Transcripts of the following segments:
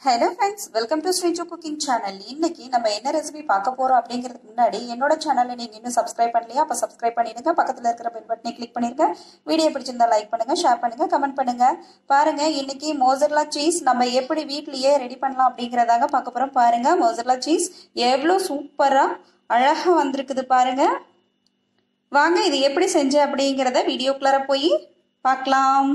hello friends welcome to Sreeju cooking channel இன்னைக்கு நம்ம என்ன ரெசிபி பார்க்க போறோம் அப்படிங்கிறதுக்கு முன்னாடி என்னோட சேனலை நீங்க இன்னும் சப்ஸ்கிரைப் பண்ணலையா அப்ப சப்ஸ்கிரைப் பண்ணிடுங்க பக்கத்துல இருக்கிற பெல் பட்டனை கிளிக் பண்ணிருங்க வீடியோ பிடிச்சிருந்தா லைக் பண்ணுங்க ஷேர் பண்ணுங்க கமெண்ட் பண்ணுங்க பாருங்க இன்னைக்கு மோசர்லா சீஸ் நம்ம எப்படி வீட்லயே ரெடி பண்ணலாம் அப்படிங்கறதாங்க பார்க்க போறோம் பாருங்க மோசர்லா சீஸ் எவ்வளோ சூப்பரா அழகா வந்திருக்குது பாருங்க வாங்க இது எப்படி செஞ்ச அப்படிங்கிறத வீடியோக்குள்ளார போய் பார்க்கலாம்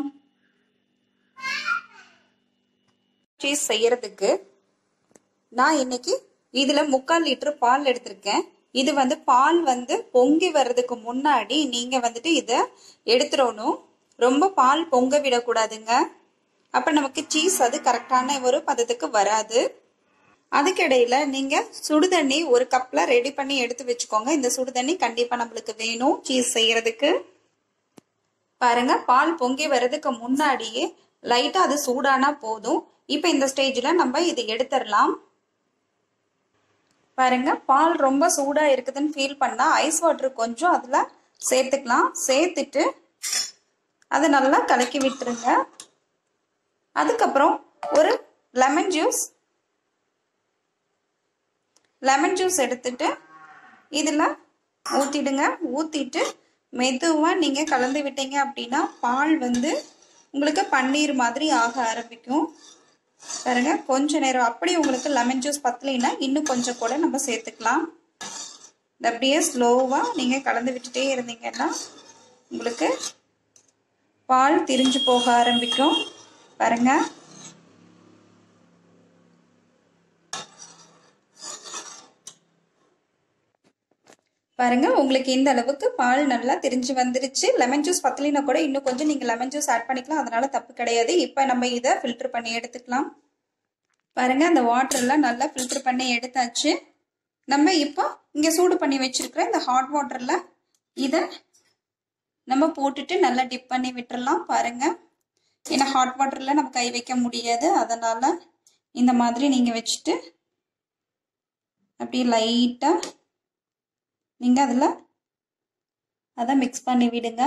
சீஸ் செய்யறதுக்கு நான் இன்னைக்கு இதுல முக்கால் லிட்டர் பால் எடுத்திருக்கேன் இது வந்து பால் வந்து பொங்கி வர்றதுக்கு முன்னாடி நீங்க வந்துட்டு இத எடுத்துடணும் ரொம்ப பால் பொங்க விடக்கூடாதுங்க அப்ப நமக்கு சீஸ் அது கரெக்டான ஒரு பதத்துக்கு வராது அதுக்கிடையில நீங்க சுடுதண்ணி ஒரு கப்ல ரெடி பண்ணி எடுத்து வச்சுக்கோங்க இந்த சுடுதண்ணி கண்டிப்பா நம்மளுக்கு வேணும் சீஸ் செய்யறதுக்கு பாருங்க பால் பொங்கி வர்றதுக்கு முன்னாடியே லைட்டா அது சூடானா போதும் இப்போ இந்த ஸ்டேஜில் நம்ம இது எடுத்துடலாம் பாருங்க பால் ரொம்ப சூடா இருக்குதுன்னு ஃபீல் பண்ணா ஐஸ் வாட்டர் கொஞ்சம் அதுல சேர்த்துக்கலாம் சேர்த்துட்டு அதை நல்லா கலக்கி விட்டுருங்க அதுக்கப்புறம் ஒரு லெமன் ஜூஸ் லெமன் ஜூஸ் எடுத்துட்டு இதில் ஊற்றிடுங்க ஊற்றிட்டு மெதுவாக நீங்கள் கலந்து விட்டீங்க அப்படின்னா பால் வந்து உங்களுக்கு பன்னீர் மாதிரி ஆக ஆரம்பிக்கும் பாருங்க கொஞ்ச நேரம் அப்படி உங்களுக்கு லெமன் ஜூஸ் பத்தலைன்னா இன்னும் கொஞ்சம் கூட நம்ம சேர்த்துக்கலாம் அப்படியே ஸ்லோவாக நீங்கள் கலந்து விட்டுட்டே இருந்தீங்கன்னா உங்களுக்கு பால் திரிஞ்சு போக ஆரம்பிக்கும் பாருங்க பாருங்க உங்களுக்கு இந்த அளவுக்கு பால் நல்லா திரிஞ்சு வந்துருச்சு லெமன் ஜூஸ் பத்தலினா கூட இன்னும் கொஞ்சம் நீங்க லெமன் ஜூஸ் ஆட் பண்ணிக்கலாம் அதனால தப்பு கிடையாது இப்போ நம்ம இதை ஃபில்டர் பண்ணி எடுத்துக்கலாம் பாருங்க அந்த வாட்டர்லாம் நல்லா ஃபில்டர் பண்ணி எடுத்தாச்சு நம்ம இப்போ இங்க சூடு பண்ணி வச்சிருக்கிற இந்த ஹாட் வாட்டர்ல இதை நம்ம போட்டுட்டு நல்லா டிப் பண்ணி விட்டுறலாம் பாருங்க ஏன்னா ஹாட் வாட்டர்ல நம்ம கை வைக்க முடியாது அதனால இந்த மாதிரி நீங்க வச்சுட்டு அப்படியே லைட்டா நீங்கள் அதில் அதை மிக்ஸ் பண்ணி விடுங்க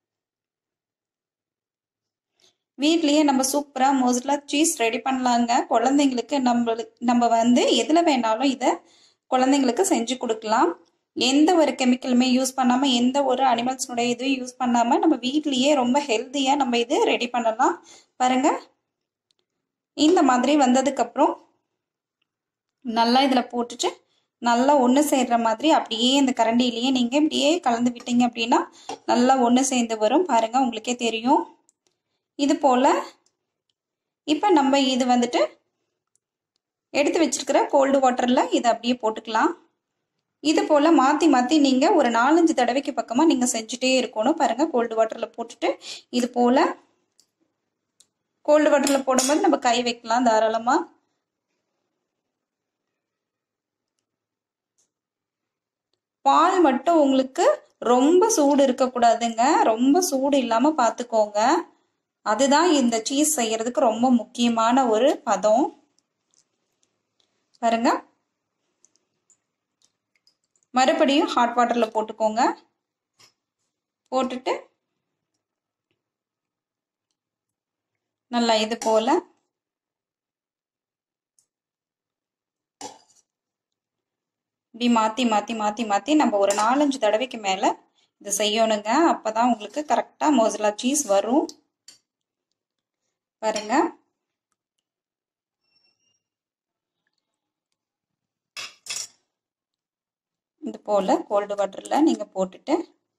வீட்லேயே நம்ம சூப்பராக மோஸ்ட்லா சீஸ் ரெடி பண்ணலாங்க குழந்தைங்களுக்கு நம்மளுக்கு நம்ம வந்து எதில் வேணாலும் இதை குழந்தைங்களுக்கு செஞ்சு கொடுக்கலாம் எந்த ஒரு கெமிக்கலுமே யூஸ் பண்ணாமல் எந்த ஒரு அனிமல்ஸ்னுடைய இதுவும் யூஸ் பண்ணாமல் நம்ம வீட்லேயே ரொம்ப ஹெல்த்தியாக நம்ம இது ரெடி பண்ணலாம் பாருங்கள் இந்த மாதிரி வந்ததுக்கப்புறம் நல்லா இதில் போட்டுட்டு நல்லா ஒன்று சேர்ற மாதிரி அப்படியே இந்த கரண்டிலேயே நீங்கள் இப்படியே கலந்து விட்டீங்க அப்படின்னா நல்லா ஒன்று சேர்ந்து வரும் பாருங்கள் உங்களுக்கே தெரியும் இது போல் இப்போ நம்ம இது வந்துட்டு எடுத்து வச்சிருக்கிற கோல்டு வாட்டரில் இதை அப்படியே போட்டுக்கலாம் இது போல் மாற்றி மாற்றி நீங்கள் ஒரு நாலஞ்சு தடவைக்கு பக்கமாக நீங்கள் செஞ்சுட்டே இருக்கணும் பாருங்கள் கோல்டு வாட்டரில் போட்டுட்டு இது போல் கோல்டு வாட்டரில் போடும்போது நம்ம கை வைக்கலாம் தாராளமாக பால் மட்டும் உங்களுக்கு ரொம்ப சூடு இருக்கக்கூடாதுங்க ரொம்ப சூடு இல்லாமல் பார்த்துக்கோங்க அதுதான் இந்த சீஸ் செய்யறதுக்கு ரொம்ப முக்கியமான ஒரு பதம் பாருங்க மறுபடியும் ஹாட் வாட்டரில் போட்டுக்கோங்க போட்டுட்டு நல்லா இது போல இப்படி மாற்றி மாற்றி மாற்றி மாற்றி நம்ம ஒரு நாலஞ்சு தடவைக்கு மேலே இது செய்யணுங்க அப்போ தான் உங்களுக்கு கரெக்டாக மோசலா சீஸ் வரும் பாருங்க இது போல் கோல்டு வாட்டரில் நீங்கள் போட்டுட்டு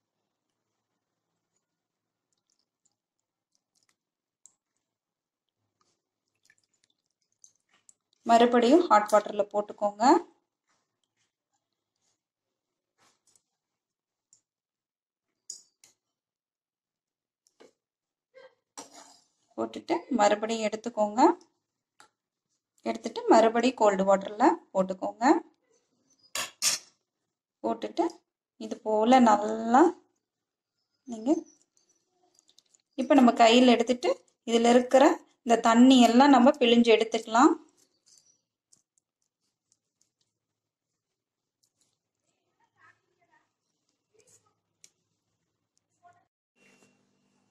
மறுபடியும் ஹாட் வாட்டரில் போட்டுக்கோங்க போட்டுட்டு மறுபடியும் எடுத்துக்கோங்க எடுத்துட்டு மறுபடியும் கோல்டு வாட்டரில் போட்டுக்கோங்க போட்டுட்டு இது போல் நல்லா நீங்கள் இப்போ நம்ம கையில் எடுத்துட்டு இதில் இருக்கிற இந்த தண்ணி எல்லாம் நம்ம பிழிஞ்சு எடுத்துக்கலாம்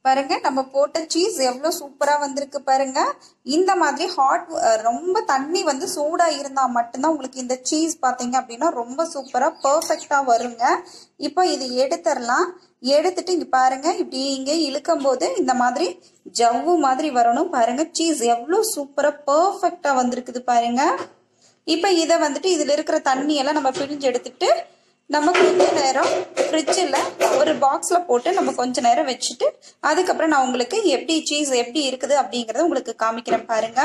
பாருங்க நம்ம போட்ட சீஸ் எவ்வளோ சூப்பராக வந்திருக்கு பாருங்க இந்த மாதிரி ஹாட் ரொம்ப தண்ணி வந்து சூடாக இருந்தால் மட்டும்தான் உங்களுக்கு இந்த சீஸ் பார்த்தீங்க அப்படின்னா ரொம்ப சூப்பராக பர்ஃபெக்டாக வருங்க இப்போ இது எடுத்துடலாம் எடுத்துட்டு இங்கே பாருங்க இப்படி இங்கே இழுக்கும் போது இந்த மாதிரி ஜவ்வு மாதிரி வரணும் பாருங்க சீஸ் எவ்வளோ சூப்பராக பர்ஃபெக்டாக வந்திருக்குது பாருங்க இப்போ இதை வந்துட்டு இதில் இருக்கிற தண்ணியெல்லாம் நம்ம பிழிஞ்சு எடுத்துட்டு நம்ம கொஞ்ச நேரம் ஃப்ரிட்ஜில் ஒரு பாக்ஸில் போட்டு நம்ம கொஞ்ச நேரம் வச்சுட்டு அதுக்கப்புறம் நான் உங்களுக்கு எப்படி சீஸ் எப்படி இருக்குது அப்படிங்கிறத உங்களுக்கு காமிக்கிறேன் பாருங்க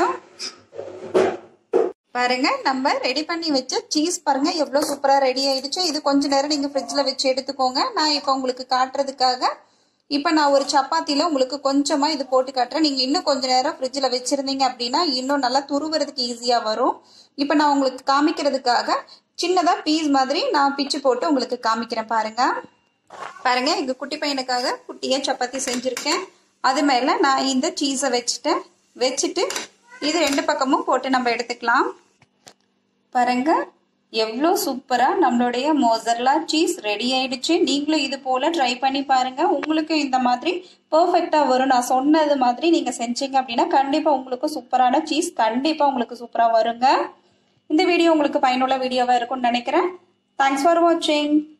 பாருங்க நம்ம ரெடி பண்ணி வச்ச சீஸ் பாருங்க எவ்வளோ சூப்பராக ரெடி ஆயிடுச்சு இது கொஞ்ச நேரம் நீங்கள் ஃப்ரிட்ஜில் வச்சு எடுத்துக்கோங்க நான் இப்போ உங்களுக்கு காட்டுறதுக்காக இப்போ நான் ஒரு சப்பாத்தியில் உங்களுக்கு கொஞ்சமாக இது போட்டு காட்டுறேன் நீங்கள் இன்னும் கொஞ்ச நேரம் ஃப்ரிட்ஜில் வச்சுருந்தீங்க அப்படின்னா இன்னும் நல்லா துருவுறதுக்கு ஈஸியாக வரும் இப்போ நான் உங்களுக்கு காமிக்கிறதுக்காக சின்னதாக பீஸ் மாதிரி நான் பிச்சு போட்டு உங்களுக்கு காமிக்கிறேன் பாருங்க பாருங்க எங்கள் குட்டி பையனுக்காக குட்டியாக சப்பாத்தி செஞ்சுருக்கேன் அது மேலே நான் இந்த சீஸை வச்சுட்டேன் வச்சுட்டு இது ரெண்டு பக்கமும் போட்டு நம்ம எடுத்துக்கலாம் பாருங்க எவ்வளோ சூப்பராக நம்மளுடைய மோசர்லா சீஸ் ரெடி ஆயிடுச்சு நீங்களும் இது போல் ட்ரை பண்ணி பாருங்க உங்களுக்கு இந்த மாதிரி பர்ஃபெக்டாக வரும் நான் சொன்னது மாதிரி நீங்கள் செஞ்சீங்க அப்படின்னா கண்டிப்பாக உங்களுக்கு சூப்பரான சீஸ் கண்டிப்பாக உங்களுக்கு சூப்பராக வருங்க இந்த வீடியோ உங்களுக்கு பயனுள்ள வீடியோவாக இருக்கும்னு நினைக்கிறேன் தேங்க்ஸ் ஃபார் வாட்சிங்